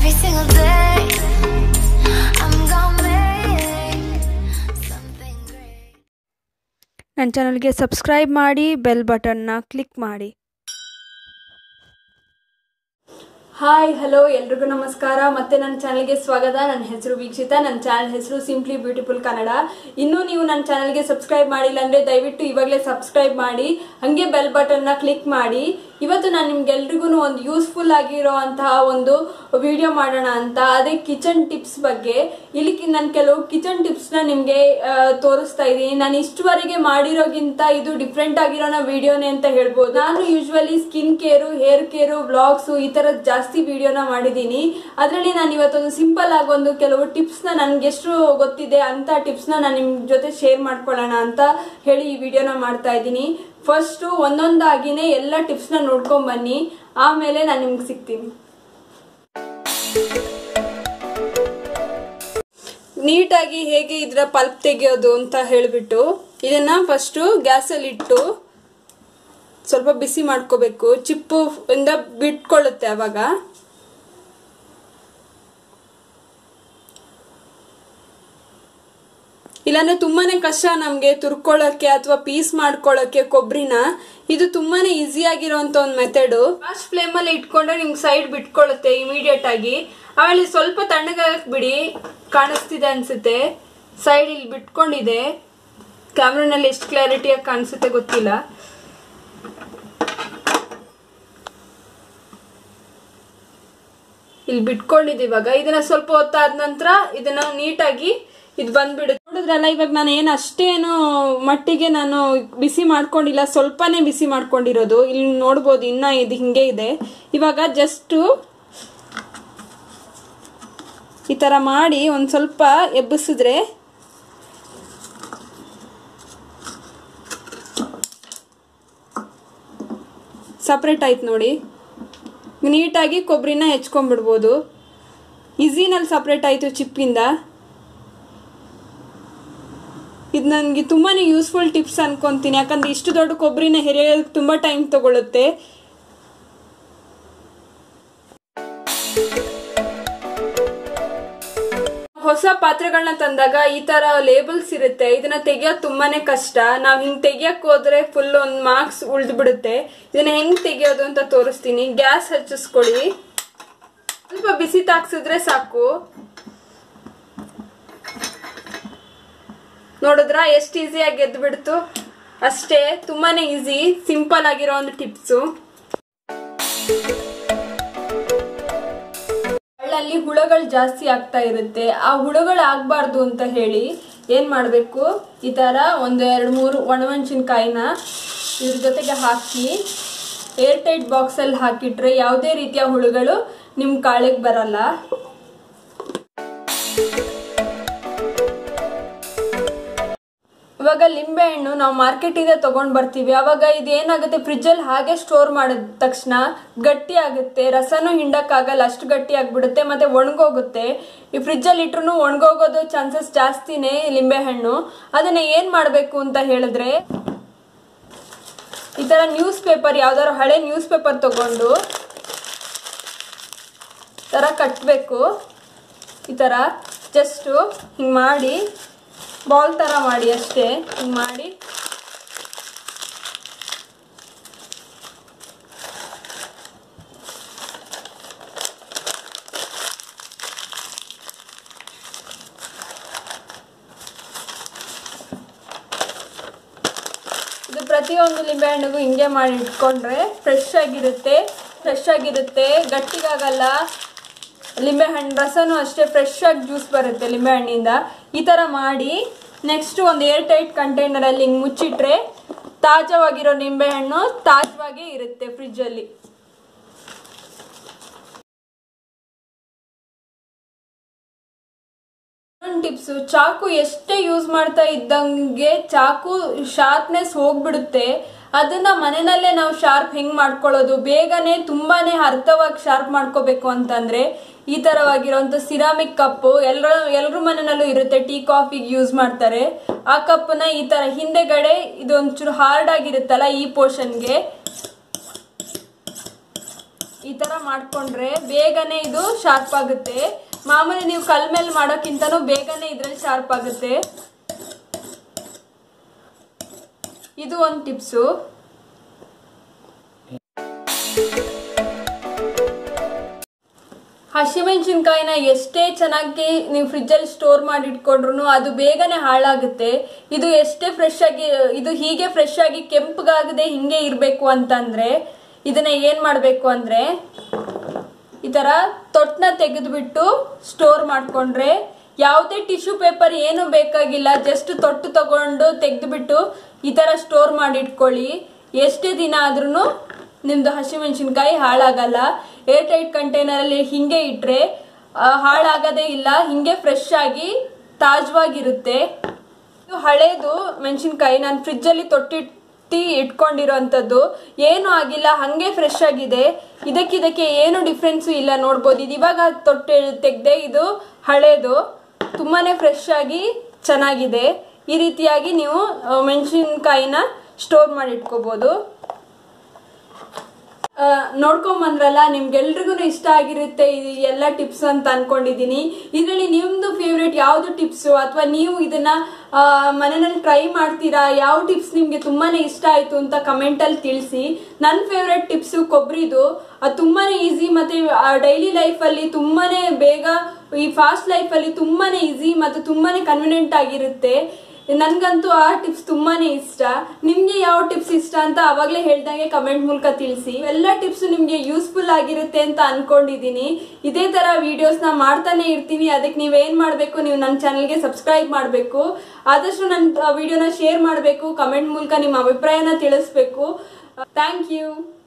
Every single day, I'm gonna make something great. ನನ್ನ ಚಾನಲ್ಗೆ subscribe ಮಾಡಿ ಬೆಲ್ ಬಟನ್ನ ಕ್ಲಿಕ್ ಮಾಡಿ ಹಾಯ್ ಹಲೋ ಎಲ್ರಿಗೂ ನಮಸ್ಕಾರ ಮತ್ತೆ ನನ್ನ ಚಾನಲ್ಗೆ ಸ್ವಾಗತ ನನ್ನ ಹೆಸರು ವೀಕ್ಷಿತ ನನ್ನ ಚಾನಲ್ ಹೆಸರು ಸಿಂಪ್ಲಿ ಬ್ಯೂಟಿಫುಲ್ ಕನ್ನಡ ಇನ್ನೂ ನೀವು ನನ್ನ ಚಾನಲ್ಗೆ ಸಬ್ಸ್ಕ್ರೈಬ್ ಮಾಡಿಲ್ಲ ಅಂದರೆ ದಯವಿಟ್ಟು ಇವಾಗಲೇ ಸಬ್ಸ್ಕ್ರೈಬ್ ಮಾಡಿ ಹಾಗೆ ಬೆಲ್ ಬಟನ್ನ ಕ್ಲಿಕ್ ಮಾಡಿ ಇವತ್ತು ನಾನು ನಿಮ್ಗೆಲ್ರಿಗೂ ಒಂದು ಯೂಸ್ಫುಲ್ ಆಗಿರೋ ಅಂತಹ ಒಂದು ವಿಡಿಯೋ ಮಾಡೋಣ ಅಂತ ಅದೇ ಕಿಚನ್ ಟಿಪ್ಸ್ ಬಗ್ಗೆ ಇಲ್ಲಿ ನಾನು ಕೆಲವು ಕಿಚನ್ ಟಿಪ್ಸ್ನ ನಿಮಗೆ ತೋರಿಸ್ತಾ ಇದ್ದೀನಿ ನಾನು ಇಷ್ಟುವರೆಗೆ ಮಾಡಿರೋಗಿಂತ ಇದು ಡಿಫ್ರೆಂಟ್ ಆಗಿರೋನ ವಿಡಿಯೋನೇ ಅಂತ ಹೇಳ್ಬೋದು ನಾನು usually skin care hair care vlogs ಈ ಥರದ ಜಾಸ್ತಿ ವಿಡಿಯೋನ ಮಾಡಿದ್ದೀನಿ ಅದರಲ್ಲಿ ನಾನು ಇವತ್ತೊಂದು ಸಿಂಪಲ್ ಆಗಿ ಒಂದು ಕೆಲವು ಟಿಪ್ಸ್ನ ನನಗೆ ಎಷ್ಟು ಗೊತ್ತಿದೆ ಅಂತ ಟಿಪ್ಸ್ನ ನಾನು ನಿಮ್ಮ ಜೊತೆ ಶೇರ್ ಮಾಡ್ಕೊಳ್ಳೋಣ ಅಂತ ಹೇಳಿ ಈ ವಿಡಿಯೋನ ಮಾಡ್ತಾ ಇದ್ದೀನಿ ಫಸ್ಟು ಒಂದೊಂದಾಗಿನೇ ಎಲ್ಲ ಟಿಪ್ಸ್ನ ನೋಡ್ಕೊಂಡ್ ಬನ್ನಿ ಆಮೇಲೆ ನಾನು ನಿಮ್ಗೆ ಸಿಗ್ತೀನಿ ನೀಟಾಗಿ ಹೇಗೆ ಇದರ ಪಲ್ಪ್ ತೆಗೆಯೋದು ಅಂತ ಹೇಳಿಬಿಟ್ಟು ಇದನ್ನ ಫಸ್ಟು ಗ್ಯಾಸಲ್ಲಿ ಇಟ್ಟು ಸ್ವಲ್ಪ ಬಿಸಿ ಮಾಡ್ಕೋಬೇಕು ಚಿಪ್ಪು ಇಂದ ಬಿಟ್ಕೊಳ್ಳುತ್ತೆ ಅವಾಗ ಇಲ್ಲಾಂದ್ರೆ ತುಂಬಾನೇ ಕಷ್ಟ ನಮ್ಗೆ ತುರ್ಕೊಳ್ಳೋಕೆ ಅಥವಾ ಪೀಸ್ ಮಾಡ್ಕೊಳ್ಳೋಕೆ ಕೊಬ್ಬರಿನ ಇದು ತುಂಬಾನೇ ಈಸಿ ಆಗಿರುವಂತ ಒಂದು ಮೆಥಡ್ ಫಾಸ್ಟ್ ಫ್ಲೇಮ್ ಅಲ್ಲಿ ಇಟ್ಕೊಂಡ್ರೆ ನಿಮ್ಗೆ ಸೈಡ್ ಬಿಟ್ಕೊಳ್ಳುತ್ತೆ ಇಮಿಡಿಯೇಟ್ ಆಗಿ ಆಮೇಲೆ ಸ್ವಲ್ಪ ತಣ್ಣಗಾಗಕ್ ಬಿಡಿ ಕಾಣಿಸ್ತಿದೆ ಅನ್ಸುತ್ತೆ ಸೈಡ್ ಇಲ್ಲಿ ಬಿಟ್ಕೊಂಡಿದೆ ಕ್ಯಾಮ್ರಾನಲ್ಲಿ ಎಷ್ಟು ಕ್ಲಾರಿಟಿಯಾಗಿ ಕಾಣಿಸುತ್ತೆ ಗೊತ್ತಿಲ್ಲ ಇಲ್ಲಿ ಬಿಟ್ಕೊಂಡಿದೆ ಇವಾಗ ಇದನ್ನ ಸ್ವಲ್ಪ ಹೊತ್ತಾದ ನಂತರ ಇದನ್ನ ನೀಟಾಗಿ ಇದು ಬಂದ್ಬಿಡುತ್ತೆ ನೋಡಿದ್ರಲ್ಲ ಇವಾಗ ನಾನು ಏನು ಅಷ್ಟೇನು ಮಟ್ಟಿಗೆ ನಾನು ಬಿಸಿ ಮಾಡ್ಕೊಂಡಿಲ್ಲ ಸ್ವಲ್ಪನೇ ಬಿಸಿ ಮಾಡ್ಕೊಂಡಿರೋದು ಇಲ್ಲಿ ನೋಡ್ಬೋದು ಇನ್ನ ಇದು ಹಿಂಗೆ ಇದೆ ಇವಾಗ ಜಸ್ಟು ಈ ಥರ ಮಾಡಿ ಒಂದು ಸ್ವಲ್ಪ ಎಬ್ಬಿಸಿದ್ರೆ ಸಪ್ರೇಟ್ ಆಯ್ತು ನೋಡಿ ನೀಟಾಗಿ ಕೊಬ್ಬರಿನ ಹೆಚ್ಕೊಂಡ್ಬಿಡ್ಬೋದು ಈಸಿನಲ್ಲಿ ಸಪ್ರೇಟ್ ಆಯಿತು ಚಿಪ್ಪಿಂದ ಇದು ನನಗೆ ತುಂಬಾ ಯೂಸ್ಫುಲ್ ಟಿಪ್ಸ್ ಅನ್ಕೊಂತೀನಿ ಯಾಕಂದ್ರೆ ಇಷ್ಟು ದೊಡ್ಡ ಕೊಬ್ಬರಿನ ಹೆರಿಯೋದಕ್ಕೆ ತುಂಬ ಟೈಮ್ ತಗೊಳುತ್ತೆ ಹೊಸ ಪಾತ್ರೆಗಳನ್ನ ತಂದಾಗ ಈ ತರ ಲೇಬಲ್ಸ್ ಇರುತ್ತೆ ಇದನ್ನ ತೆಗಿಯೋದು ತುಂಬಾನೇ ಕಷ್ಟ ನಾವ್ ಹಿಂಗ್ ತೆಗಿಯಕ್ ಹೋದ್ರೆ ಫುಲ್ ಒಂದ್ ಮಾರ್ಕ್ಸ್ ಉಳ್ದು ಬಿಡುತ್ತೆ ಇದನ್ನ ಹೆಂಗ್ ತೆಗಿಯೋದು ಅಂತ ತೋರಿಸ್ತೀನಿ ಗ್ಯಾಸ್ ಹಚ್ಚಿಸ್ಕೊಳ್ಳಿ ಸ್ವಲ್ಪ ಬಿಸಿ ತಾಕ್ಸಿದ್ರೆ ಸಾಕು ನೋಡಿದ್ರ ಎಷ್ಟು ಈಸಿಯಾಗಿ ಗೆದ್ದು ಬಿಡ್ತು ಅಷ್ಟೇ ತುಂಬಾನೇ ಈಸಿ ಸಿಂಪಲ್ ಆಗಿರೋ ಒಂದು ಟಿಪ್ಸು ಹಳ್ಳಲ್ಲಿ ಹುಳಗಳು ಜಾಸ್ತಿ ಆಗ್ತಾ ಇರುತ್ತೆ ಆ ಹುಳಗಳು ಆಗ್ಬಾರ್ದು ಅಂತ ಹೇಳಿ ಏನ್ ಮಾಡಬೇಕು ಈ ತರ ಒಂದು ಎರಡು ಮೂರು ಒಣಮೆಣಸಿನ್ಕಾಯಿನ ಇದ್ರ ಜೊತೆಗೆ ಹಾಕಿ ಏರ್ ಟೈಟ್ ಬಾಕ್ಸಲ್ಲಿ ಹಾಕಿಟ್ರೆ ಯಾವುದೇ ರೀತಿಯ ಹುಳುಗಳು ನಿಮ್ಮ ಕಾಳಿಗೆ ಬರಲ್ಲ ಇವಾಗ ಲಿಂಬೆ ಹಣ್ಣು ನಾವು ಮಾರ್ಕೆಟಿಂದ ತಗೊಂಡ್ ಬರ್ತೀವಿ ಅವಾಗ ಇದೇನಾಗುತ್ತೆ ಫ್ರಿಜ್ಜಲ್ಲಿ ಹಾಗೆ ಸ್ಟೋರ್ ಮಾಡಿದ ತಕ್ಷಣ ಗಟ್ಟಿ ಆಗುತ್ತೆ ರಸನೂ ಹಿಂಡಕ್ಕಾಗಲ್ಲ ಅಷ್ಟು ಗಟ್ಟಿ ಆಗ್ಬಿಡುತ್ತೆ ಮತ್ತೆ ಒಣಗೋಗುತ್ತೆ ಈ ಫ್ರಿಜ್ಜಲ್ಲಿ ಇಟ್ರು ಒಣಗೋಗೋದು ಚಾನ್ಸಸ್ ಜಾಸ್ತಿನೇ ಲಿಂಬೆ ಹಣ್ಣು ಅದನ್ನ ಏನ್ ಮಾಡಬೇಕು ಅಂತ ಹೇಳಿದ್ರೆ ಈ ತರ ನ್ಯೂಸ್ ಪೇಪರ್ ಯಾವ್ದಾದ್ರು ಹಳೆ ನ್ಯೂಸ್ ಪೇಪರ್ ತಗೊಂಡು ತರ ಕಟ್ಟಬೇಕು ಈ ತರ ಜಸ್ಟು ಹಿಂಗೆ ಮಾಡಿ ಬಾಲ್ ಥರ ಮಾಡಿ ಅಷ್ಟೇ ಹಿಂಗೆ ಮಾಡಿ ಇದು ಪ್ರತಿಯೊಂದು ಲಿಂಬೆಹಣ್ಣಿಗೂ ಹಿಂಗೆ ಮಾಡಿ ಇಟ್ಕೊಂಡ್ರೆ ಫ್ರೆಶ್ ಆಗಿರುತ್ತೆ ಫ್ರೆಶ್ ಆಗಿರುತ್ತೆ ಗಟ್ಟಿಗಾಗಲ್ಲ ಲಿಂಬೆಹಣ್ಣು ರಸನೂ ಅಷ್ಟೇ ಫ್ರೆಶ್ ಆಗಿ ಜ್ಯೂಸ್ ಬರುತ್ತೆ ಲಿಂಬೆಹಣ್ಣಿಂದ ಈ ಥರ ಮಾಡಿ ನೆಕ್ಸ್ಟ್ ಒಂದು ಏರ್ ಟೈಟ್ ಕಂಟೈನರಲ್ಲಿ ಹಿಂಗೆ ಮುಚ್ಚಿಟ್ರೆ ತಾಜವಾಗಿರೋ ನಿಂಬೆಹಣ್ಣು ತಾಜವಾಗೇ ಇರುತ್ತೆ ಫ್ರಿಜ್ಜಲ್ಲಿ ಟಿಪ್ಸು ಚಾಕು ಎಷ್ಟೇ ಯೂಸ್ ಮಾಡ್ತಾ ಇದ್ದಂಗೆ ಚಾಕು ಶಾರ್ಪ್ನೆಸ್ ಹೋಗ್ಬಿಡುತ್ತೆ ಅದನ್ನ ಮನೆಯಲ್ಲೇ ನಾವು ಶಾರ್ಪ್ ಹೆಂಗ್ ಮಾಡ್ಕೊಳ್ಳೋದು ಬೇಗನೆ ತುಂಬಾನೇ ಅರ್ಥವಾಗಿ ಶಾರ್ಪ್ ಮಾಡ್ಕೋಬೇಕು ಅಂತಂದ್ರೆ ಈ ತರವಾಗಿರುವಂತ ಸಿರಾಮಿಕ್ ಕಪ್ಪು ಎಲ್ಲರ ಎಲ್ರ ಮನೆಯಲ್ಲೂ ಇರುತ್ತೆ ಟೀ ಕಾಫಿಗೆ ಯೂಸ್ ಮಾಡ್ತಾರೆ ಆ ಕಪ್ಪನ್ನ ಈ ತರ ಹಿಂದೆಗಡೆ ಇದು ಒಂಚೂರು ಹಾರ್ಡ್ ಆಗಿರುತ್ತಲ್ಲ ಈ ಪೋರ್ಷನ್ಗೆ ಈ ತರ ಮಾಡ್ಕೊಂಡ್ರೆ ಬೇಗನೆ ಇದು ಶಾರ್ಪ್ ಆಗುತ್ತೆ ಮಾಮೂಲಿ ನೀವು ಕಲ್ ಮೇಲೆ ಮಾಡೋಕ್ಕಿಂತನೂ ಬೇಗನೆ ಇದ್ರಲ್ಲಿ ಶಾರ್ಪ್ ಆಗುತ್ತೆ ಇದು ಒಂದು ಟಿಪ್ಸು ಹಸಿಮೆಣಸಿನ್ಕಾಯಿನ ಎಷ್ಟೇ ಚೆನ್ನಾಗಿ ನೀವು ಫ್ರಿಜ್ಜಲ್ಲಿ ಸ್ಟೋರ್ ಮಾಡಿ ಇಟ್ಕೊಂಡ್ರು ಅದು ಬೇಗನೆ ಹಾಳಾಗುತ್ತೆ ಇದು ಎಷ್ಟೇ ಫ್ರೆಶ್ ಆಗಿ ಇದು ಹೀಗೆ ಫ್ರೆಶ್ ಆಗಿ ಕೆಂಪಗಾಗದೆ ಹಿಂಗೆ ಇರಬೇಕು ಅಂತಂದ್ರೆ ಇದನ್ನ ಏನ್ ಮಾಡಬೇಕು ಅಂದ್ರೆ ಈ ತರ ತೊಟ್ಟನ್ನ ತೆಗೆದುಬಿಟ್ಟು ಸ್ಟೋರ್ ಮಾಡ್ಕೊಂಡ್ರೆ ಯಾವುದೇ ಟಿಶ್ಯೂ ಪೇಪರ್ ಏನು ಬೇಕಾಗಿಲ್ಲ ಜಸ್ಟ್ ತೊಟ್ಟು ತಗೊಂಡು ತೆಗೆದುಬಿಟ್ಟು ಈ ತರ ಸ್ಟೋರ್ ಮಾಡಿ ಇಟ್ಕೊಳ್ಳಿ ಎಷ್ಟೇ ದಿನ ಆದ್ರೂ ನಿಮ್ದು ಹಸಿಮೆಣಸಿನ್ಕಾಯಿ ಹಾಳಾಗಲ್ಲ ಏರ್ ಟೈಟ್ ಕಂಟೈನರಲ್ಲಿ ಹಿಂಗೆ ಇಟ್ರೆ ಆ, ಹಾಳಾಗದೇ ಇಲ್ಲ ಹಿಂಗೆ ಫ್ರೆಶ್ ಆಗಿ ತಾಜವಾಗಿರುತ್ತೆ ಇದು ಹಳೇದು ಮೆಣಸಿನ್ಕಾಯಿ ನಾನು ಫ್ರಿಜ್ಜಲ್ಲಿ ತೊಟ್ಟಿಟ್ಟು ಇಟ್ಕೊಂಡಿರೋಂಥದ್ದು ಏನು ಆಗಿಲ್ಲ ಹಾಗೆ ಫ್ರೆಶ್ ಆಗಿದೆ ಇದಕ್ಕಿದಕ್ಕೆ ಏನು ಡಿಫ್ರೆನ್ಸು ಇಲ್ಲ ನೋಡ್ಬೋದು ಇದು ಇವಾಗ ತೊಟ್ಟೆ ತೆಗ್ದೆ ಇದು ಹಳೇದು ತುಂಬಾ ಫ್ರೆಶ್ ಆಗಿ ಚೆನ್ನಾಗಿದೆ ಈ ರೀತಿಯಾಗಿ ನೀವು ಮೆಣಸಿನ್ಕಾಯಿನ ಸ್ಟೋರ್ ಮಾಡಿ ಇಟ್ಕೋಬೋದು ಆ, ನೋಡ್ಕೊಂಬಂದ್ರಲ್ಲ ನಿಮ್ಗೆಲ್ರಿಗೂ ಇಷ್ಟ ಆಗಿರುತ್ತೆ ಇದು ಎಲ್ಲ ಟಿಪ್ಸ್ ಅಂತ ಅನ್ಕೊಂಡಿದೀನಿ ಇದರಲ್ಲಿ ನಿಮ್ದು ಫೇವ್ರೇಟ್ ಯಾವ್ದು ಟಿಪ್ಸು ಅಥವಾ ನೀವು ಇದನ್ನ ಆ, ಮನೆಯಲ್ಲಿ ಟ್ರೈ ಮಾಡ್ತೀರಾ ಯಾವ ಟಿಪ್ಸ್ ನಿಮ್ಗೆ ತುಂಬಾನೇ ಇಷ್ಟ ಆಯ್ತು ಅಂತ ಕಮೆಂಟ್ ಅಲ್ಲಿ ತಿಳಿಸಿ ನನ್ನ ಫೇವ್ರೆಟ್ ಟಿಪ್ಸು ಕೊಬ್ಬರಿದು ಅದು ತುಂಬಾನೇ ಈಸಿ ಮತ್ತೆ ಡೈಲಿ ಲೈಫಲ್ಲಿ ತುಂಬಾನೇ ಬೇಗ ಈ ಫಾಸ್ಟ್ ಲೈಫಲ್ಲಿ ತುಂಬಾನೇ ಈಸಿ ಮತ್ತು ತುಂಬಾನೇ ಕನ್ವಿನಿಯೆಂಟ್ ಆಗಿರುತ್ತೆ ನನ್ಗಂತೂ ಆ ಟಿಪ್ಸ್ ತುಂಬಾನೇ ಇಷ್ಟ ನಿಮ್ಗೆ ಯಾವ ಟಿಪ್ಸ್ ಇಷ್ಟ ಅಂತ ಅವಾಗಲೇ ಹೇಳ್ದಂಗೆ ಕಮೆಂಟ್ ಮೂಲಕ ತಿಳಿಸಿ ಎಲ್ಲ ಟಿಪ್ಸ್ ನಿಮ್ಗೆ ಯೂಸ್ಫುಲ್ ಆಗಿರುತ್ತೆ ಅಂತ ಅನ್ಕೊಂಡಿದೀನಿ ಇದೇ ತರ ವಿಡಿಯೋಸ್ ನ ಮಾಡ್ತಾನೆ ಇರ್ತೀನಿ ಅದಕ್ಕೆ ನೀವೇನ್ ಮಾಡ್ಬೇಕು ನೀವು ನನ್ನ ಚಾನಲ್ಗೆ ಸಬ್ಸ್ಕ್ರೈಬ್ ಮಾಡಬೇಕು ಆದಷ್ಟು ನನ್ನ ವಿಡಿಯೋನ ಶೇರ್ ಮಾಡಬೇಕು ಕಮೆಂಟ್ ಮೂಲಕ ನಿಮ್ಮ ಅಭಿಪ್ರಾಯನ ತಿಳಿಸ್ಬೇಕು ಥ್ಯಾಂಕ್ ಯು